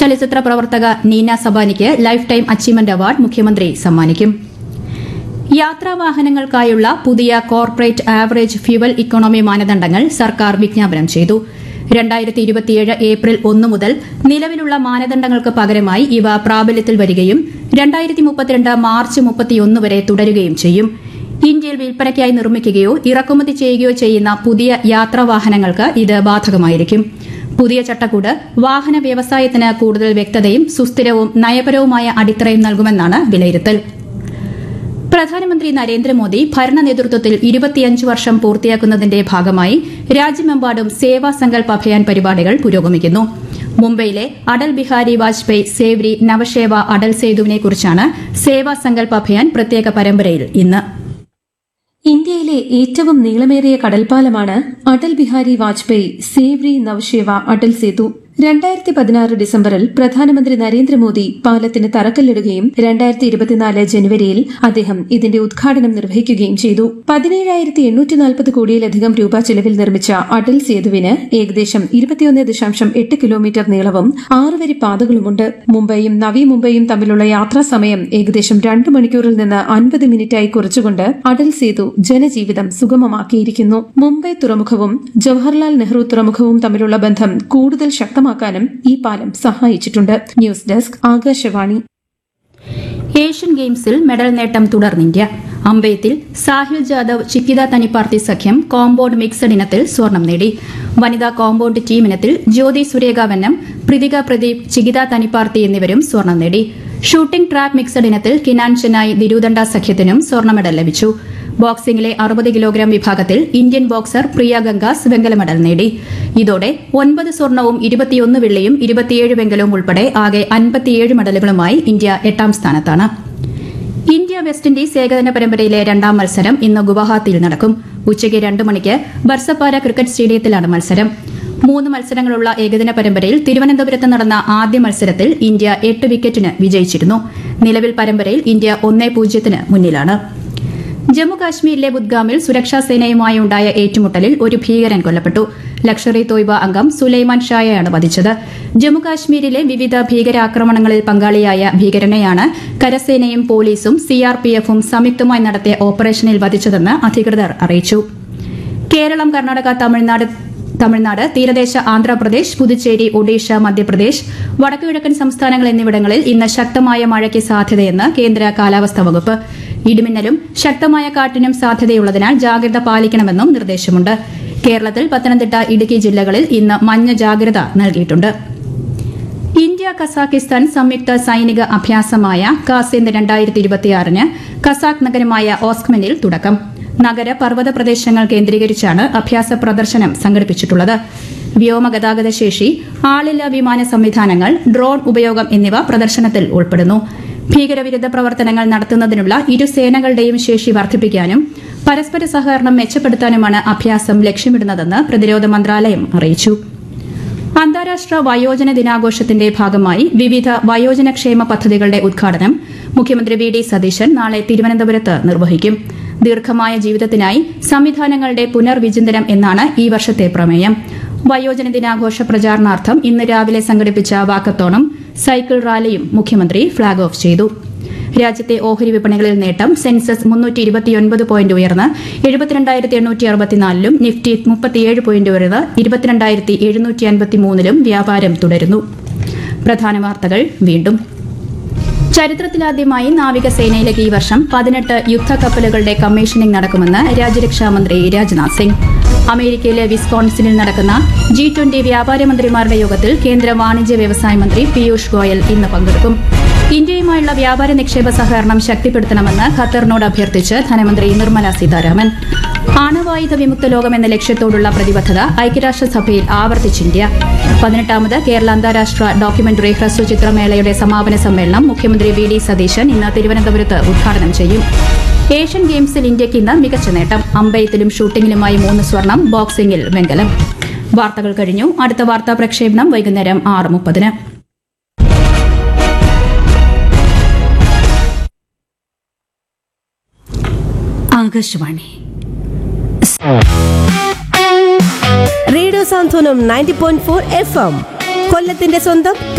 ചലച്ചിത്ര പ്രവർത്തക നീന സബാനിക്ക് ലൈഫ് ടൈം അച്ചീവ്മെന്റ് അവാർഡ് മുഖ്യമന്ത്രി സമ്മാനിക്കും യാത്രാവാഹനങ്ങൾക്കായുള്ള പുതിയ കോർപ്പറേറ്റ് ആവറേജ് ഫ്യുവൽ ഇക്കോണമി മാനദണ്ഡങ്ങൾ സർക്കാർ വിജ്ഞാപനം ചെയ്തു രണ്ടായിരത്തി ഇരുപത്തിയേഴ് ഏപ്രിൽ ഒന്ന് മുതൽ നിലവിലുള്ള മാനദണ്ഡങ്ങൾക്ക് പകരമായി ഇവ പ്രാബല്യത്തിൽ വരികയും രണ്ടായിരത്തി മുപ്പത്തിരണ്ട് മാർച്ച് മുപ്പത്തിയൊന്ന് വരെ തുടരുകയും ചെയ്യും ഇന്ത്യയിൽ വിൽപ്പനയ്ക്കായി നിർമ്മിക്കുകയോ ഇറക്കുമതി ചെയ്യുകയോ ചെയ്യുന്ന പുതിയ യാത്രാവാഹനങ്ങൾക്ക് ഇത് ബാധകമായിരിക്കും പുതിയ ചട്ടക്കൂട് വാഹന വ്യവസായത്തിന് കൂടുതൽ വ്യക്തതയും സുസ്ഥിരവും നയപരവുമായ അടിത്തറയും നൽകുമെന്നാണ് വിലയിരുത്തൽ പ്രധാനമന്ത്രി നരേന്ദ്രമോദി ഭരണ നേതൃത്വത്തിൽ ഇരുപത്തിയഞ്ച് വർഷം പൂർത്തിയാക്കുന്നതിന്റെ ഭാഗമായി രാജ്യമെമ്പാടും സേവാ സങ്കൽപ് അഭിയാൻ പരിപാടികൾ പുരോഗമിക്കുന്നു മുംബൈയിലെ അടൽ ബിഹാരി വാജ്പേയി സേവ്രി നവശേവ അടൽ സേതുവിനെക്കുറിച്ചാണ് സേവാ സങ്കൽപ് അഭിയാൻ പ്രത്യേക പരമ്പരയിൽ ഇന്ന് ഇന്ത്യയിലെ ഏറ്റവും നീളമേറിയ കടൽപ്പാലമാണ് അടൽ ബിഹാരി വാജ്പേയി സേവ്രി നവശേവ അടൽ സേതു രണ്ടായിരത്തി പതിനാറ് ഡിസംബറിൽ പ്രധാനമന്ത്രി നരേന്ദ്രമോദി പാലത്തിന് തറക്കല്ലിടുകയും രണ്ടായിരത്തി ഇരുപത്തിനാല് ജനുവരിയിൽ അദ്ദേഹം ഇതിന്റെ ഉദ്ഘാടനം നിർവഹിക്കുകയും ചെയ്തു പതിനേഴായിരത്തി എണ്ണൂറ്റി നാൽപ്പത് കോടിയിലധികം രൂപ ചെലവിൽ നിർമ്മിച്ച അടൽ സേതുവിന് ഏകദേശം ഇരുപത്തിയൊന്ന് ദശാംശം എട്ട് കിലോമീറ്റർ നീളവും ആറുവരി പാതകളുമുണ്ട് മുംബൈയും നവി മുംബൈയും തമ്മിലുള്ള യാത്രാ സമയം ഏകദേശം രണ്ട് മണിക്കൂറിൽ നിന്ന് അൻപത് മിനിറ്റായി കുറച്ചുകൊണ്ട് അടൽ സേതു ജനജീവിതം സുഗമമാക്കിയിരിക്കുന്നു മുംബൈ തുറമുഖവും ജവഹർലാൽ നെഹ്റു തുറമുഖവും തമ്മിലുള്ള ബന്ധം കൂടുതൽ ശക്തമാക്കാനും ഈ പാലം സഹായിച്ചിട്ടുണ്ട് ന്യൂസ് ഡെസ്ക് ആകാശവാണി ഏഷ്യൻ ഗെയിംസിൽ മെഡൽ നേട്ടം തുടർന്നിന്ത്യ അമ്പയത്തിൽ സാഹിൽ ജാദവ് ചിക്കിത തനിപ്പാർത്തി സഖ്യം കോമ്പൌണ്ട് മിക്സഡ് ഇനത്തിൽ സ്വർണം നേടി വനിതാ കോമ്പൌണ്ട് ടീം ഇനത്തിൽ ജ്യോതി സുരേഖ വെന്നം പ്രതിക പ്രദീപ് ചികിത തനിപ്പാർത്തി എന്നിവരും സ്വർണം നേടി ഷൂട്ടിംഗ് ട്രാക്ക് മിക്സഡ് ഇനത്തിൽ കിനാൻ ചെന്നായി ദിരുദണ്ഡ സഖ്യത്തിനും സ്വർണ്ണ മെഡൽ ലഭിച്ചു ബോക്സിംഗിലെ അറുപത് കിലോഗ്രാം വിഭാഗത്തിൽ ഇന്ത്യൻ ബോക്സർ പ്രിയ ഗംഗാസ് വെങ്കല മെഡൽ നേടി ഇതോടെ ഒൻപത് സ്വർണവും ഇരുപത്തിയൊന്ന് വെള്ളിയും ഇരുപത്തിയേഴ് വെങ്കലവും ഉൾപ്പെടെ ആകെ അൻപത്തിയേഴ് മെഡലുകളുമായി ഇന്ത്യ എട്ടാം സ്ഥാനത്താണ് ഇന്ത്യ വെസ്റ്റ് ഇൻഡീസ് ഏകദിന പരമ്പരയിലെ രണ്ടാം മത്സരം ഇന്ന് ഗുവാഹത്തിയിൽ നടക്കും ഉച്ചയ്ക്ക് രണ്ട് മണിക്ക് ബർസപ്പാര ക്രിക്കറ്റ് സ്റ്റേഡിയത്തിലാണ് മത്സരം മൂന്ന് മത്സരങ്ങളുള്ള ഏകദിന പരമ്പരയിൽ തിരുവനന്തപുരത്ത് നടന്ന ആദ്യ മത്സരത്തിൽ ഇന്ത്യ എട്ട് വിക്കറ്റിന് വിജയിച്ചിരുന്നു നിലവിൽ പരമ്പരയിൽ ഇന്ത്യ ഒന്നേ പൂജ്യത്തിന് മുന്നിലാണ് ജമ്മു കാശ്മീരിലെ ബുദ്ഗാമിൽ സുരക്ഷാ സേനയുമായി ഉണ്ടായ ഏറ്റുമുട്ടലിൽ ഒരു ഭീകരൻ കൊല്ലപ്പെട്ടു ലക്ഷറി തോയ്ബ അംഗം സുലൈമാൻ ഷായയാണ് വധിച്ചത് ജമ്മു കാശ്മീരിലെ വിവിധ ഭീകരാക്രമണങ്ങളിൽ പങ്കാളിയായ ഭീകരനെയാണ് കരസേനയും പോലീസും സിആർപിഎഫും സംയുക്തമായി നടത്തിയ ഓപ്പറേഷനിൽ വധിച്ചതെന്ന് അധികൃതർ അറിയിച്ചു കേരളം കർണാടക തമിഴ്നാട് തമിഴ്നാട് തീരദേശ ആന്ധ്രാപ്രദേശ് പുതുച്ചേരി ഒഡീഷ മധ്യപ്രദേശ് വടക്കുകിഴക്കൻ സംസ്ഥാനങ്ങൾ എന്നിവിടങ്ങളിൽ ഇന്ന് ശക്തമായ മഴയ്ക്ക് സാധ്യതയെന്ന് കേന്ദ്ര കാലാവസ്ഥാ വകുപ്പ് ഇടിമിന്നലും ശക്തമായ കാറ്റിനും സാധ്യതയുള്ളതിനാൽ ജാഗ്രത പാലിക്കണമെന്നും നിർദ്ദേശമുണ്ട് കേരളത്തിൽ പത്തനംതിട്ട ഇടുക്കി ജില്ലകളിൽ ഇന്ന് മഞ്ഞ ജാഗ്രത നൽകിയിട്ടുണ്ട് ഇന്ത്യ കസാഖിസ്ഥാൻ സംയുക്ത സൈനിക അഭ്യാസമായ കാസിന്ദ് രണ്ടായിരത്തി ഇരുപത്തിയാറിന് കസാഖ് നഗരമായ ഓസ്ക്മനിൽ തുടക്കം നഗര പർവ്വത പ്രദേശങ്ങൾ കേന്ദ്രീകരിച്ചാണ് അഭ്യാസ പ്രദർശനം സംഘടിപ്പിച്ചിട്ടുള്ളത് വ്യോമഗതാഗത ശേഷി ആളില്ല വിമാന സംവിധാനങ്ങൾ ഡ്രോൺ ഉപയോഗം എന്നിവ പ്രദർശനത്തിൽ ഉൾപ്പെടുന്നു ഭീകരവിരുദ്ധ പ്രവർത്തനങ്ങൾ നടത്തുന്നതിനുള്ള ഇരു സേനകളുടെയും ശേഷി വർദ്ധിപ്പിക്കാനും പരസ്പര സഹകരണം മെച്ചപ്പെടുത്താനുമാണ് അഭ്യാസം ലക്ഷ്യമിടുന്നതെന്ന് പ്രതിരോധ മന്ത്രാലയം അറിയിച്ചു അന്താരാഷ്ട്ര വയോജന ദിനാഘോഷത്തിന്റെ ഭാഗമായി വിവിധ വയോജനക്ഷേമ പദ്ധതികളുടെ ഉദ്ഘാടനം മുഖ്യമന്ത്രി വി ഡി സതീശൻ നാളെ തിരുവനന്തപുരത്ത് നിർവഹിക്കും ദീർഘമായ ജീവിതത്തിനായി സംവിധാനങ്ങളുടെ പുനർവിചിന്തനം എന്നാണ് ഈ വർഷത്തെ പ്രമേയം വയോജന ദിനാഘോഷ പ്രചാരണാർത്ഥം ഇന്ന് രാവിലെ സംഘടിപ്പിച്ച വാക്കത്തോണം സൈക്കിൾ റാലിയും മുഖ്യമന്ത്രി ഫ്ളാഗ് ഓഫ് ചെയ്തു രാജ്യത്തെ ഓഹരി വിപണികളിൽ നേട്ടം സെൻസസ് മുന്നൂറ്റി ഇരുപത്തിയൊൻപത് പോയിന്റ് ഉയർന്ന് എഴുപത്തിരണ്ടായിരത്തി എണ്ണൂറ്റി അറുപത്തിനാലിലും നിഫ്റ്റി മുപ്പത്തിയേഴ് പോയിന്റ് ഉയർന്ന് ഇരുപത്തിരണ്ടായിരത്തി എഴുന്നൂറ്റി അൻപത്തിമൂന്നിലും വ്യാപാരം തുടരുന്നു പ്രധാന വാർത്തകൾ വീണ്ടും ചരിത്രത്തിലാദ്യമായി നാവികസേനയിലേക്ക് ഈ വർഷം പതിനെട്ട് യുദ്ധക്കപ്പലുകളുടെ കമ്മീഷനിംഗ് നടക്കുമെന്ന് രാജ്യരക്ഷാമന്ത്രി രാജ്നാഥ് സിംഗ് അമേരിക്കയിലെ വിസ്കോൺസിനിൽ നടക്കുന്ന ജി ട്വന്റി വ്യാപാര മന്ത്രിമാരുടെ യോഗത്തിൽ കേന്ദ്ര വാണിജ്യ വ്യവസായ മന്ത്രി പീയൂഷ് ഗോയൽ ഇന്ന് പങ്കെടുക്കും ഇന്ത്യയുമായുള്ള വ്യാപാര നിക്ഷേപ സഹകരണം ശക്തിപ്പെടുത്തണമെന്ന് ഖത്തറിനോട് അഭ്യർത്ഥിച്ച് ധനമന്ത്രി നിർമ്മല സീതാരാമൻ ആണവായുധ വിമുക്ത ലോകം എന്ന ലക്ഷ്യത്തോടുള്ള പ്രതിബദ്ധത ഐക്യരാഷ്ട്രസഭയിൽ ആവർത്തിച്ച് ഇന്ത്യ പതിനെട്ടാമത് കേരള അന്താരാഷ്ട്ര ഡോക്യുമെന്ററി ഹ്രസ്വചിത്രമേളയുടെ സമാപന സമ്മേളനം മുഖ്യമന്ത്രി വി ഡി സതീശൻ ഇന്ന് തിരുവനന്തപുരത്ത് ഉദ്ഘാടനം ചെയ്യും ഏഷ്യൻ ഗെയിംസിൽ ഇന്ത്യയ്ക്ക് ഇന്ന് മികച്ച നേട്ടം അമ്പയത്തിലും ഷൂട്ടിംഗിലുമായി മൂന്ന് സ്വർണം ബോക്സിംഗിൽ വെങ്കലം വാർത്തകൾ കഴിഞ്ഞു അടുത്ത വാർത്താ പ്രക്ഷേപണം വൈകുന്നേരം ആറ് മുപ്പതിന് Akashvani radio Santhwanam ninety point four F M കൊല്ലത്തിന്റെ സ്വന്തം